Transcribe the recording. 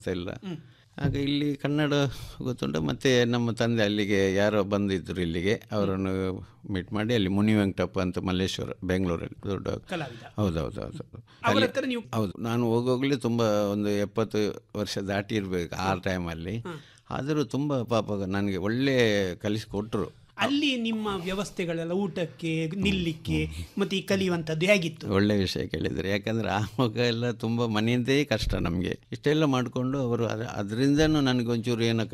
ಇಲ್ಲ ಆಗ ಇಲ್ಲಿ ಕನ್ನಡ ಗೊತ್ತುಂಟು ಮತ್ತು ನಮ್ಮ ತಂದೆ ಅಲ್ಲಿಗೆ ಯಾರೋ ಬಂದಿದ್ದರು ಇಲ್ಲಿಗೆ ಅವರನ್ನು ಮೀಟ್ ಮಾಡಿ ಅಲ್ಲಿ ಮುನಿ ವೆಂಕಟಪ್ಪ ಅಂತ ಮಲ್ಲೇಶ್ವರ ಬೆಂಗಳೂರಲ್ಲಿ ದೊಡ್ಡ ಕಲಾವಿದ ಹೌದೌದು ಹೌದು ಅವರ ಹತ್ರ ನೀವು ಹೌದು ನಾನು ಹೋಗೋಗ್ಲೇ ತುಂಬ ಒಂದು ಎಪ್ಪತ್ತು ವರ್ಷ ದಾಟಿ ಇರಬೇಕು ಆ ಟೈಮಲ್ಲಿ ಆದರೂ ತುಂಬ ಪಾಪ ನನಗೆ ಒಳ್ಳೆ ಕಲಿಸಿಕೊಟ್ರು ಅಲ್ಲಿ ನಿಮ್ಮ ವ್ಯವಸ್ಥೆಗಳೆಲ್ಲ ಊಟಕ್ಕೆ ನಿಲ್ಲಿಕ್ಕೆ ಮತ್ತೆ ಈ ಕಲಿಯುವಂಥದ್ದು ಹೇಗಿತ್ತು ಒಳ್ಳೆ ವಿಷಯ ಕೇಳಿದರೆ ಯಾಕಂದರೆ ಆವಾಗ ಎಲ್ಲ ತುಂಬ ಮನೆಯದ್ದೇ ಕಷ್ಟ ನಮಗೆ ಇಷ್ಟೆಲ್ಲ ಮಾಡಿಕೊಂಡು ಅವರು ಅದರಿಂದನೂ ನನಗೊಂಚೂರು ಏನೋ